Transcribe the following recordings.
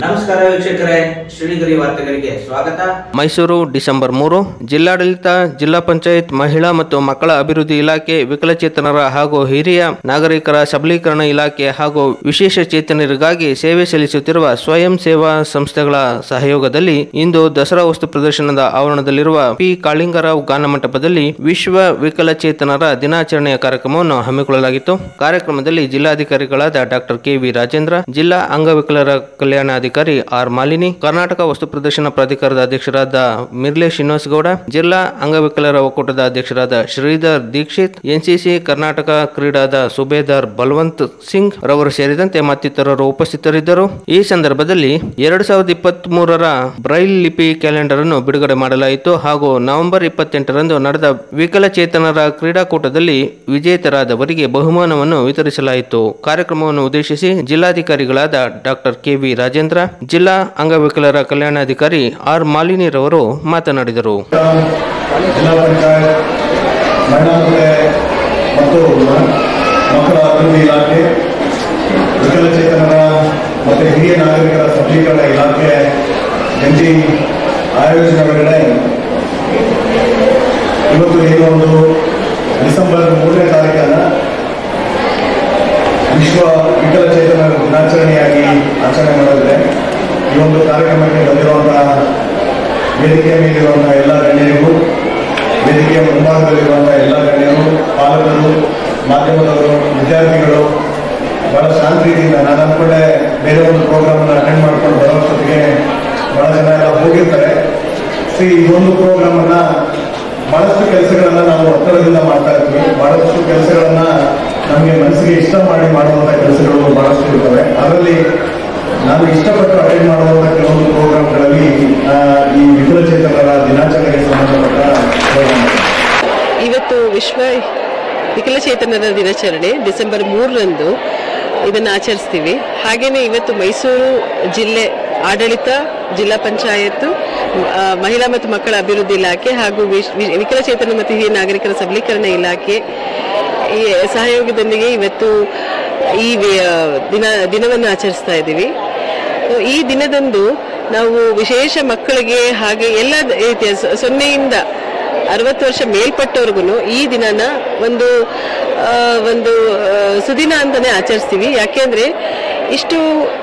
ನಮಸ್ಕಾರ ವೀಕ್ಷಕರೇ ಶ್ರೀಗರಿ ವಾರ್ತೆಗಳಿಗೆ ಸ್ವಾಗತ ಮೈಸೂರು ಡಿಸೆಂಬರ್ ಮೂರು ಜಿಲ್ಲಾಡಳಿತ ಜಿಲ್ಲಾ ಪಂಚಾಯತ್ ಮಹಿಳಾ ಮತ್ತು ಮಕ್ಕಳ ಅಭಿವೃದ್ಧಿ ಇಲಾಖೆ ವಿಕಲಚೇತನರ ಹಾಗೂ ಹಿರಿಯ ನಾಗರಿಕರ ಸಬಲೀಕರಣ ಇಲಾಖೆ ಹಾಗೂ ವಿಶೇಷ ಚೇತನರಿಗಾಗಿ ಸೇವೆ ಸಲ್ಲಿಸುತ್ತಿರುವ ಸ್ವಯಂ ಸೇವಾ ಸಂಸ್ಥೆಗಳ ಸಹಯೋಗದಲ್ಲಿ ಇಂದು ದಸರಾ ವಸ್ತು ಪ್ರದರ್ಶನದ ಆವರಣದಲ್ಲಿರುವ ಪಿ ಕಾಳಿಂಗರಾವ್ ಗಾನ ಮಂಟಪದಲ್ಲಿ ವಿಶ್ವ ವಿಕಲಚೇತನರ ದಿನಾಚರಣೆಯ ಕಾರ್ಯಕ್ರಮವನ್ನು ಹಮ್ಮಿಕೊಳ್ಳಲಾಗಿತ್ತು ಕಾರ್ಯಕ್ರಮದಲ್ಲಿ ಜಿಲ್ಲಾಧಿಕಾರಿಗಳಾದ ಡಾಕ್ಟರ್ ಕೆ ವಿ ರಾಜೇಂದ್ರ ಜಿಲ್ಲಾ ಅಂಗವಿಕಲರ ಕಲ್ಯಾಣಾಧಿಕಾರಿ ಆರ್ ಮಾಲಿನಿ ಕರ್ನಾಟಕ ವಸ್ತು ಪ್ರದರ್ಶನ ಪ್ರಾಧಿಕಾರದ ಅಧ್ಯಕ್ಷರಾದ ಮಿರ್ಲೆ ಶ್ರೀನಿವಾಸ್ ಗೌಡ ಜಿಲ್ಲಾ ಅಂಗವಿಕಲರ ಒಕ್ಕೂಟದ ಅಧ್ಯಕ್ಷರಾದ ಶ್ರೀಧರ್ ದೀಕ್ಷಿತ್ ಎನ್ಸಿಸಿ ಕರ್ನಾಟಕ ಕ್ರೀಡಾದ ಸುಬೇದಾರ್ ಬಲವಂತ್ ಸಿಂಗ್ ರವರು ಸೇರಿದಂತೆ ಮತ್ತಿತರರು ಉಪಸ್ಥಿತರಿದ್ದರು ಈ ಸಂದರ್ಭದಲ್ಲಿ ಎರಡು ಸಾವಿರದ ಇಪ್ಪತ್ತ್ ಮೂರರ ಬ್ರೈಲ್ ಲಿಪಿ ಕ್ಯಾಲೆಂಡರ್ ಅನ್ನು ಬಿಡುಗಡೆ ಮಾಡಲಾಯಿತು ಹಾಗೂ ನವೆಂಬರ್ ಇಪ್ಪತ್ತೆಂಟರಂದು ನಡೆದ ವಿಕಲಚೇತನರ ಕ್ರೀಡಾಕೂಟದಲ್ಲಿ ವಿಜೇತರಾದವರಿಗೆ ಬಹುಮಾನವನ್ನು ವಿತರಿಸಲಾಯಿತು ಕಾರ್ಯಕ್ರಮವನ್ನು ಉದ್ದೇಶಿಸಿ ಜಿಲ್ಲಾಧಿಕಾರಿಗಳಾದ ಡಾಕ್ಟರ್ ಕೆ ವಿ ರಾಜೇಂದ್ರ ಜಿಲ್ಲಾ ಅಂಗವಿಕಲರ ಕಲ್ಯಾಣಾಧಿಕಾರಿ ಆರ್ ಮಾಲಿನಿರವರು ಮಾತನಾಡಿದರು ಜಿಲ್ಲಾ ಪಂಚಾಯತ್ ಮಹಿಳಾ ಮತ್ತು ಮ- ಮಕ್ಕಳ ಅಭಿವೃದ್ಧಿ ಇಲಾಖೆ ವಿಕಲಚೇತನರ ಮತ್ತು ಹಿರಿಯ ನಾಗರಿಕರ ಸಬಲೀಕರಣ ಇಲಾಖೆ ಜಂಟಿ ಆಯೋಜನೆ ವೇಳೆ ಇವತ್ತು ಏನು ಒಂದು ಡಿಸೆಂಬರ್ ಮೂರನೇ ತಾರೀಕನ್ನು ವಿಶ್ವ ವಿಕಲಚೇತನರ ದಿನಾಚರಣೆಯಾಗಿ ಆಚರಣೆ ಮಾಡಲಿದೆ ಈ ಒಂದು ಕಾರ್ಯಕ್ರಮಕ್ಕೆ ಬಂದಿರುವಂತಹ ವೇದಿಕೆಯ ಮೇಲಿರುವಂತಹ ಎಲ್ಲ ಗಣ್ಯರಿಗೂ ವೇದಿಕೆಯ ಮುಂಭಾಗದಲ್ಲಿರುವಂತಹ ಎಲ್ಲ ಗಣ್ಯರು ಪಾಲಕರು ಮಾಧ್ಯಮದವರು ವಿದ್ಯಾರ್ಥಿಗಳು ಬಹಳ ಶಾಂತ ರೀತಿಯಿಂದ ನಾನು ಅಂದ್ಕೊಂಡೆ ಬೇರೆ ಒಂದು ಪ್ರೋಗ್ರಾಮ್ನ ಅಟೆಂಡ್ ಮಾಡ್ಕೊಂಡು ಬರೋಷ್ಟೊತ್ತಿಗೆ ಬಹಳ ಜನ ಎಲ್ಲ ಹೋಗಿರ್ತಾರೆ ಸಿ ಈ ಒಂದು ಪ್ರೋಗ್ರಾಮನ್ನು ಬಹಳಷ್ಟು ಕೆಲಸಗಳನ್ನ ನಾವು ಒತ್ತಡದಿಂದ ಮಾಡ್ತಾ ಇರ್ತೀವಿ ಬಹಳಷ್ಟು ಕೆಲಸಗಳನ್ನ ನಮಗೆ ಮನಸ್ಸಿಗೆ ಇಷ್ಟ ಮಾಡಿ ಮಾಡುವಂಥ ಕೆಲಸಗಳು ಬಹಳಷ್ಟು ಇರ್ತವೆ ಅದರಲ್ಲಿ ನಾನು ಇಷ್ಟಪಟ್ಟು ಅಟೆಂಡ್ ಮಾಡುವಂಥ ಕೆಲವೊಂದು ಪ್ರೋಗ್ರಾಮ್ಗಳಲ್ಲಿ ಆ, ಈ ವಿಕಲಚೇತನರ ದಿನಾಚರಣೆಗೆ ಸಂಬಂಧಪಟ್ಟ ಪ್ರೋಗ್ರಾಮ್ ಇವತ್ತು ವಿಶ್ವ ವಿಕಲಚೇತನರ ದಿನಾಚರಣೆ ಡಿಸೆಂಬರ್ ಮೂರರಂದು ಇದನ್ನು ಆಚರಿಸ್ತೀವಿ ಹಾಗೆಯೇ ಇವತ್ತು ಮೈಸೂರು ಜಿಲ್ಲೆ ಆಡಳಿತ ಜಿಲ್ಲಾ ಪಂಚಾಯತ್ ಆ, ಮಹಿಳಾ ಮತ್ತು ಮಕ್ಕಳ ಅಭಿವೃದ್ಧಿ ಇಲಾಖೆ ಹಾಗೂ ವಿಶ್- ವಿ- ವಿಕಲಚೇತನ ಮತ್ತು ಹಿರಿಯ ನಾಗರಿಕರ ಸಬಲೀಕರಣ ಇಲಾಖೆ ಈ ಸಹಯೋಗದೊಂದಿಗೆ ಇವತ್ತು ಈ ವಿ- ಆ, ದಿನ ದಿನವನ್ನು ಆಚರಿಸ್ತಾ ಇದ್ದೀವಿ ಸೊ, ಈ ದಿನದಂದು ನಾವು ವಿಶೇಷ ಮಕ್ಕಳಿಗೆ ಹಾಗೆ ಎಲ್ಲ ರೀತಿಯ ಸೊ- ಸೊನ್ನೆಯಿಂದ ಅರವತ್ತು ವರ್ಷ ಮೇಲ್ಪಟ್ಟವ್ರಿಗೂ ಈ ದಿನನ ಒಂದು ಆ, ಒಂದು ಆ, ಸುದಿನ ಅಂತಾನೆ ಆಚರಿಸ್ತೀವಿ ಯಾಕೆಂದ್ರೆ ಇಷ್ಟು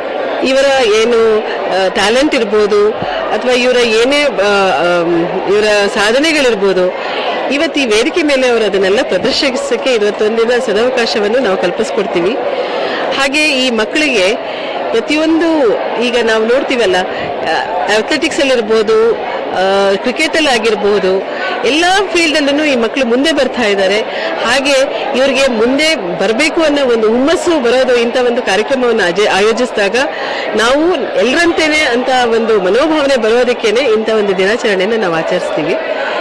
ಇವರ ಏನು ಟ್ಯಾಲೆಂಟ್ ಇರ್ಬೋದು ಅಥವಾ ಇವರ ಏನೇ ಆ, ಆಮ್, ಇವರ ಸಾಧನೆಗಳಿರ್ಬೋದು ಇವತ್ತು ಈ ವೇದಿಕೆ ಮೇಲೆ ಅವರು ಅದನ್ನೆಲ್ಲ ಪ್ರದರ್ಶಿಸಕ್ಕೆ ಇವತ್ತೊಂದಿನ ಸದಾವಕಾಶವನ್ನು ನಾವು ಕಲ್ಪಿಸ್ಕೊಡ್ತೀವಿ ಹಾಗೆ ಈ ಮಕ್ಕಳಿಗೆ ಪ್ರತಿಯೊಂದು ಈಗ ನಾವು ನೋಡ್ತೀವಲ್ಲ ಅಥ್ಲೆಟಿಕ್ಸ್ ಅಲ್ಲಿ ಇರ್ಬೋದು ಕ್ರಿಕೆಟ್ ಅಲ್ಲಿ ಆಗಿರ್ಬೋದು ಎಲ್ಲ ಫೀಲ್ಡ್ ಅಲ್ಲೂ ಈ ಮಕ್ಕಳು ಮುಂದೆ ಬರ್ತಾ ಇದ್ದಾರೆ ಹಾಗೆ ಇವರಿಗೆ ಮುಂದೆ ಬರಬೇಕು ಅನ್ನೋ ಒಂದು ಹುಮ್ಮಸ್ಸು ಬರೋದು ಇಂಥ ಒಂದು ಕಾರ್ಯಕ್ರಮವನ್ನು ಆಜೆ- ಆಯೋಜಿಸಿದಾಗ ನಾವು ಎಲ್ಲರಂತೇನೆ ಅಂತ ಒಂದು ಮನೋಭಾವನೆ ಬರೋದಕ್ಕೇನೆ ಇಂಥ ಒಂದು ದಿನಾಚರಣೆಯನ್ನು ನಾವು ಆಚರಿಸ್ತೀವಿ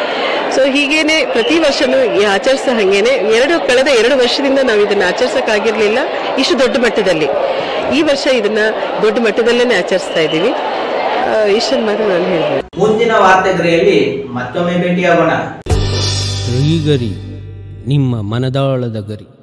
ಸೊ ಹೀಗೇನೆ ಪ್ರತಿ ವರ್ಷನೂ ಈ ಆಚರಿಸೋ ಹಂಗೇನೆ ಎರಡು ಕಳೆದ ಎರಡು ವರ್ಷದಿಂದ ನಾವು ಇದನ್ನ ಆಚರಿಸಕ್ಕಾಗಿರ್ಲಿಲ್ಲ ಇಷ್ಟು ದೊಡ್ಡ ಮಟ್ಟದಲ್ಲಿ ಈ ವರ್ಷ ಇದನ್ನ ದೊಡ್ಡ ಮಟ್ಟದಲ್ಲೇನೆ ಆಚರಿಸ್ತಾ ಇದ್ದೀವಿ ಆ, ಇಷ್ಟನ್ನ ಮಾತ್ರ ನಾನು ಹೇಳ್ಬೋದು ಮುಂದಿನ ವಾರ್ತೆಗರಿಯಲ್ಲಿ ಮತ್ತೊಮ್ಮೆ ಭೇಟಿಯಾಗೋಣ ಶ್ರೀಗರಿ ನಿಮ್ಮ ಮನದಾಳದ ಗರಿ